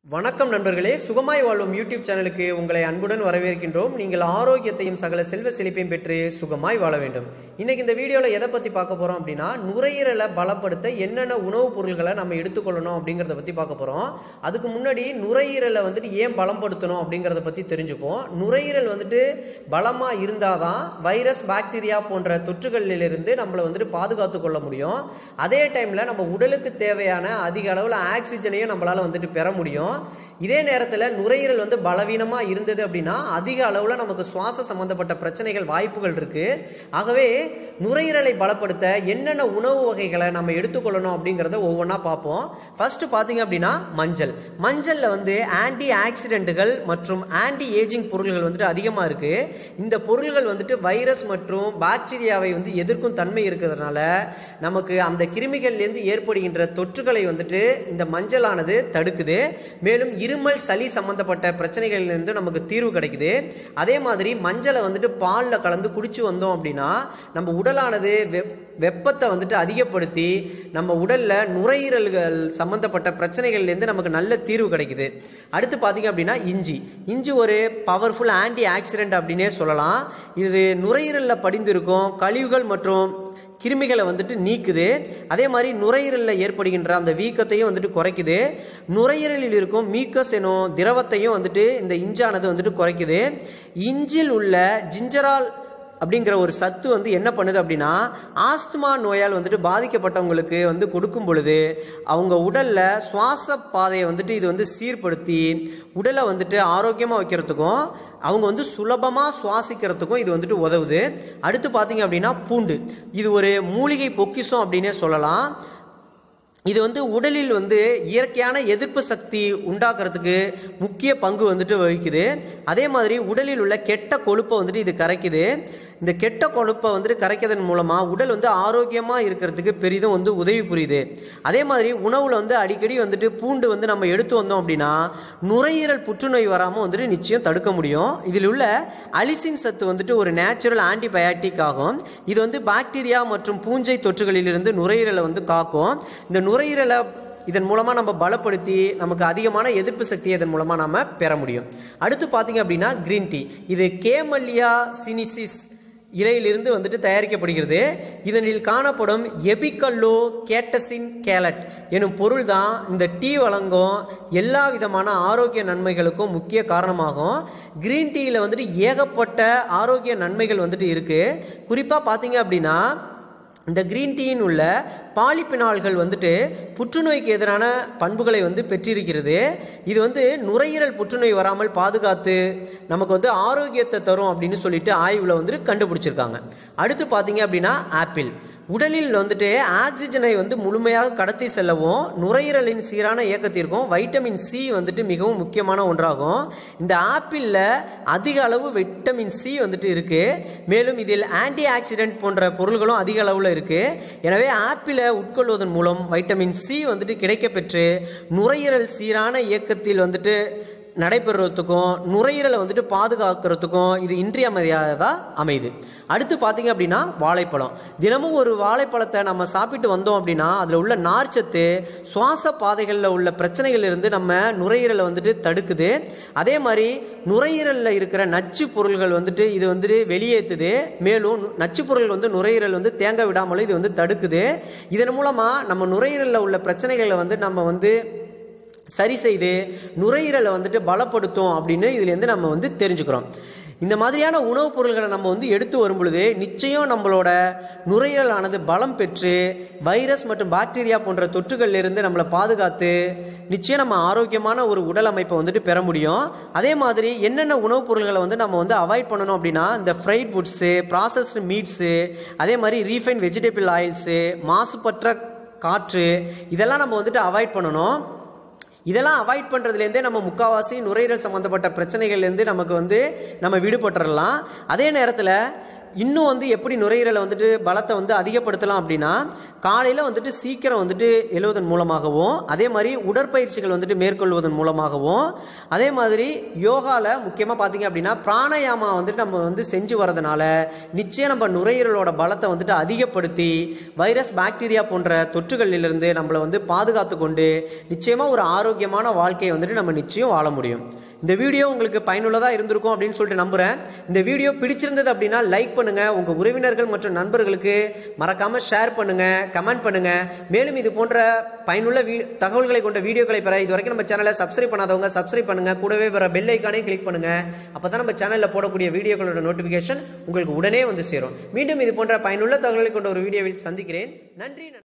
வணக்கம் நண்பர்களே சுகமாய் வாழும் யூடியூப் சேனலுக்கு உங்களை அன்புடன் வரவேற்கின்றோம் நீங்கள் ஆரோக்கியத்தையும் சகல செல்வ செழிப்பையும் பெற்று சுகமாய் வாழ வேண்டும் இன்னைக்கு இந்த வீடியோவில் எதை பற்றி பார்க்க போகிறோம் அப்படின்னா நுரையீரலை பலப்படுத்த என்னென்ன உணவுப் பொருள்களை நம்ம எடுத்துக்கொள்ளணும் அப்படிங்கிறத பற்றி பார்க்க போகிறோம் அதுக்கு முன்னாடி நுரையீரலை வந்துட்டு ஏன் பலப்படுத்தணும் அப்படிங்கிறத பற்றி தெரிஞ்சுப்போம் நுரையீரல் வந்துட்டு பலமாக இருந்தால் தான் வைரஸ் பாக்டீரியா போன்ற தொற்றுகளிலிருந்து நம்மளை வந்துட்டு பாதுகாத்து கொள்ள முடியும் அதே டைமில் நம்ம உடலுக்கு தேவையான அதிக அளவில் ஆக்சிஜனையும் நம்மளால் வந்துட்டு பெற முடியும் இதே நேரத்தில் நுரையீரல் வந்து பலவீனமாக இருந்தது அப்படின்னா அதிக அளவில் நமக்கு சுவாச சம்பந்தப்பட்ட பிரச்சனைகள் வாய்ப்புகள் இருக்கு ஆகவே நுரையீரலை பலப்படுத்த என்னென்ன உணவு வகைகளை நம்ம எடுத்துக்கொள்ளணும் அப்படிங்கிறத ஒவ்வொன்றா பார்ப்போம் ஃபர்ஸ்ட் பார்த்தீங்க அப்படின்னா மஞ்சள் மஞ்சளில் வந்து ஆன்டி ஆக்சிடென்ட்டுகள் மற்றும் ஆன்டி ஏஜிங் பொருள்கள் வந்துட்டு அதிகமாக இருக்கு இந்த பொருள்கள் வந்துட்டு வைரஸ் மற்றும் பாக்டீரியாவை வந்து எதிர்க்கும் தன்மை இருக்கிறதுனால நமக்கு அந்த கிருமிகள்லேருந்து ஏற்படுகின்ற தொற்றுகளை வந்துட்டு இந்த மஞ்சளானது தடுக்குது மேலும் இருமல் சளி சம்பந்தப்பட்ட பிரச்சனைகள்லேருந்து நமக்கு தீர்வு கிடைக்குது அதே மாதிரி மஞ்சளை வந்துட்டு பாலில் கலந்து குடிச்சு வந்தோம் அப்படின்னா நம்ம உடலானது வெப் வெப்பத்தை வந்துட்டு அதிகப்படுத்தி நம்ம உடலில் நுரையீரல்கள் சம்மந்தப்பட்ட பிரச்சனைகள்லேருந்து நமக்கு நல்ல தீர்வு கிடைக்குது அடுத்து பார்த்தீங்க அப்படின்னா இஞ்சி இஞ்சி ஒரு பவர்ஃபுல் ஆன்டி ஆக்சிடென்ட் அப்படின்னே சொல்லலாம் இது நுரையீரலில் படிந்திருக்கும் கழிவுகள் மற்றும் கிருமிகளை வந்துட்டு நீக்குது அதே மாதிரி நுரையீரலில் ஏற்படுகின்ற அந்த வீக்கத்தையும் வந்துட்டு குறைக்குது நுரையீரலில் இருக்கும் மீக்கஸ் எனும் திரவத்தையும் வந்துட்டு இந்த இஞ்சானது வந்துட்டு குறைக்குது இஞ்சில் உள்ள ஜிஞ்சரால் அப்படிங்கிற ஒரு சத்து வந்து என்ன பண்ணுது அப்படின்னா ஆஸ்துமா நோயால் வந்துட்டு பாதிக்கப்பட்டவங்களுக்கு வந்து கொடுக்கும் பொழுது அவங்க உடலில் சுவாச பாதையை வந்துட்டு இது வந்து சீர்படுத்தி உடலை வந்துட்டு ஆரோக்கியமாக வைக்கிறதுக்கும் அவங்க வந்து சுலபமாக சுவாசிக்கிறதுக்கும் இது வந்துட்டு உதவுது அடுத்து பார்த்தீங்க அப்படின்னா பூண்டு இது ஒரு மூலிகை பொக்கிஷம் அப்படின்னே சொல்லலாம் இது வந்து உடலில் வந்து இயற்கையான எதிர்ப்பு சக்தி உண்டாக்குறதுக்கு முக்கிய பங்கு வந்துட்டு வகிக்குது அதே மாதிரி உடலில் உள்ள கெட்ட கொழுப்பை வந்துட்டு இது கரைக்குது இந்த கெட்ட கொழுப்பை வந்துட்டு கரைக்கிறதன் மூலமாக உடல் வந்து ஆரோக்கியமாக இருக்கிறதுக்கு பெரிதும் வந்து உதவி புரியுது அதே மாதிரி உணவில் வந்து அடிக்கடி வந்துட்டு பூண்டு வந்து நம்ம எடுத்து வந்தோம் அப்படின்னா நுரையீரல் புற்றுநோய் வராமல் வந்துட்டு நிச்சயம் தடுக்க முடியும் இதில் உள்ள அலிசின் சத்து வந்துட்டு ஒரு நேச்சுரல் ஆன்டிபயாட்டிக் ஆகும் இது வந்து பாக்டீரியா மற்றும் பூஞ்சை தொற்றுகளிலிருந்து நுரையீரலை வந்து காக்கும் இந்த நுரையீரலை இதன் மூலமாக நம்ம பலப்படுத்தி நமக்கு அதிகமான எதிர்ப்பு சக்தியை இதன் மூலமாக நம்ம பெற முடியும் அடுத்து பார்த்தீங்க அப்படின்னா கிரீன் டீ இது கேமல்லியா சினிசிஸ் இலையிலிருந்து வந்துட்டு தயாரிக்கப்படுகிறது இதனில் காணப்படும் எபிகல்லோ கேட்டசின் கேலட் எனும் பொருள் தான் இந்த டீ வழங்கும் எல்லா விதமான ஆரோக்கிய நன்மைகளுக்கும் முக்கிய காரணமாகும் கிரீன் டீயில் வந்துட்டு ஏகப்பட்ட ஆரோக்கிய நன்மைகள் வந்துட்டு இருக்குது குறிப்பாக பார்த்தீங்க அப்படின்னா இந்த கிரீன் டீயின் உள்ள பாலிபினால்கள் வந்துட்டு புற்றுநோய்க்கு எதிரான பண்புகளை வந்து பெற்றிருக்கிறது இது வந்து நுரையீரல் புற்றுநோய் வராமல் பாதுகாத்து நமக்கு வந்து ஆரோக்கியத்தை தரும் அப்படின்னு சொல்லிட்டு ஆய்வில் வந்துட்டு கண்டுபிடிச்சிருக்காங்க அடுத்து பார்த்தீங்க அப்படின்னா ஆப்பிள் உடலில் வந்துட்டு ஆக்சிஜனை வந்து முழுமையாக கடத்தி செல்லவும் நுரையீரலின் சீரான இயக்கத்திற்கும் வைட்டமின் சி வந்துட்டு மிகவும் முக்கியமான ஒன்றாகும் இந்த ஆப்பிளில் அதிக அளவு வைட்டமின் சி வந்துட்டு இருக்கு மேலும் இதில் ஆன்டி ஆக்சிடென்ட் போன்ற பொருள்களும் அதிக அளவில் இருக்கு எனவே ஆப்பிளை உட்கொள்வதன் மூலம் வைட்டமின் சி வந்துட்டு கிடைக்கப்பெற்று நுரையீரல் சீரான இயக்கத்தில் வந்துட்டு நடைபெறுறதுக்கும் நுரையீரலை வந்துட்டு பாதுகாக்கிறதுக்கும் இது இன்றியமையாததாக அமையுது அடுத்து பார்த்தீங்க அப்படின்னா வாழைப்பழம் தினமும் ஒரு வாழைப்பழத்தை நம்ம சாப்பிட்டு வந்தோம் அப்படின்னா அதில் உள்ள நார்ச்சத்து சுவாச பாதைகளில் உள்ள பிரச்சனைகள் இருந்து நம்ம நுரையீரலை வந்துட்டு தடுக்குது அதே மாதிரி நுரையீரலில் இருக்கிற நச்சு பொருள்கள் வந்துட்டு இது வந்துட்டு வெளியேற்றுது மேலும் நச்சு பொருள் வந்து நுரையீரல் வந்து தேங்க விடாமலும் இது வந்து தடுக்குது இதன் மூலமாக நம்ம நுரையீரலில் உள்ள பிரச்சனைகளை வந்து நம்ம வந்து சரி செய்து நுரையீரலை வந்துட்டு பலப்படுத்தும் அப்படின்னு இதுலேருந்து நம்ம வந்து தெரிஞ்சுக்கிறோம் இந்த மாதிரியான உணவுப் பொருள்களை நம்ம வந்து எடுத்து வரும் பொழுது நிச்சயம் நம்மளோட நுரையீரலானது பலம் பெற்று வைரஸ் மற்றும் பாக்டீரியா போன்ற தொற்றுகள்லேருந்து நம்மளை பாதுகாத்து நிச்சயம் நம்ம ஆரோக்கியமான ஒரு உடல் அமைப்பை வந்துட்டு பெற முடியும் அதே மாதிரி என்னென்ன உணவுப் பொருள்களை வந்து நம்ம வந்து அவாய்ட் பண்ணணும் அப்படின்னா இந்த ஃப்ரைட் ஃபுட்ஸு ப்ராசஸ்டு மீட்ஸு அதே மாதிரி ரீஃபைன் வெஜிடபிள் ஆயில்ஸு மாசுபற்ற காற்று இதெல்லாம் நம்ம வந்துட்டு அவாய்ட் பண்ணணும் இதெல்லாம் அவாய்ட் பண்ணுறதுலேருந்தே நம்ம முக்கால்வாசி நுரையீரல் சம்மந்தப்பட்ட பிரச்சனைகள்லேருந்து நமக்கு வந்து நம்ம விடுபட்டுறலாம் அதே நேரத்தில் இன்னும் வந்து எப்படி நுரையீரலை வந்துட்டு பலத்தை வந்து அதிகப்படுத்தலாம் அப்படின்னா காலையில் வந்துட்டு சீக்கிரம் வந்துட்டு எழுவதன் மூலமாகவும் அதே மாதிரி உடற்பயிற்சிகள் வந்துட்டு மேற்கொள்வதன் மூலமாகவும் அதே மாதிரி யோகாவில் முக்கியமாக பார்த்தீங்க அப்படின்னா பிராணாயாமா வந்துட்டு நம்ம வந்து செஞ்சு வரதுனால நிச்சயம் நம்ம நுரையீரலோட பலத்தை வந்துட்டு அதிகப்படுத்தி வைரஸ் பாக்டீரியா போன்ற தொற்றுகளிலிருந்து நம்மளை வந்து பாதுகாத்து கொண்டு நிச்சயமாக ஒரு ஆரோக்கியமான வாழ்க்கையை வந்துட்டு நம்ம நிச்சயம் வாழ முடியும் இந்த வீடியோ உங்களுக்கு பயனுள்ளதாக இருந்திருக்கும் அப்படின்னு சொல்லிட்டு நம்புகிறேன் இந்த வீடியோ பிடிச்சிருந்தது அப்படின்னா லைக் பண்ணுங்க உங்க உறவினர்கள் மற்றும் நண்பர்களுக்கு மறக்காம ஷேர் பண்ணுங்க கமெண்ட் பண்ணுங்க மேலும் இது போன்ற பயனுள்ள வீ தகவல்களை கொண்ட வீடியோக்களை பெற இது வரைக்கும் நம்ம சேனலை சப்ஸ்கிரைப் பண்ணாதவங்க சப்ஸ்கிரைப் பண்ணுங்க கூடவே வர பெல் ஐக்கானே கிளிக் பண்ணுங்க அப்பதான் நம்ம சேனல்ல போடக்கூடிய வீடியோக்களோட நோட்டிபிகேஷன் உங்களுக்கு உடனே வந்து சேரும் மீண்டும் இது போன்ற பயனுள்ள தகவல்களை கொண்ட ஒரு வீடியோவில் சந்திக்கிறேன் நன்றி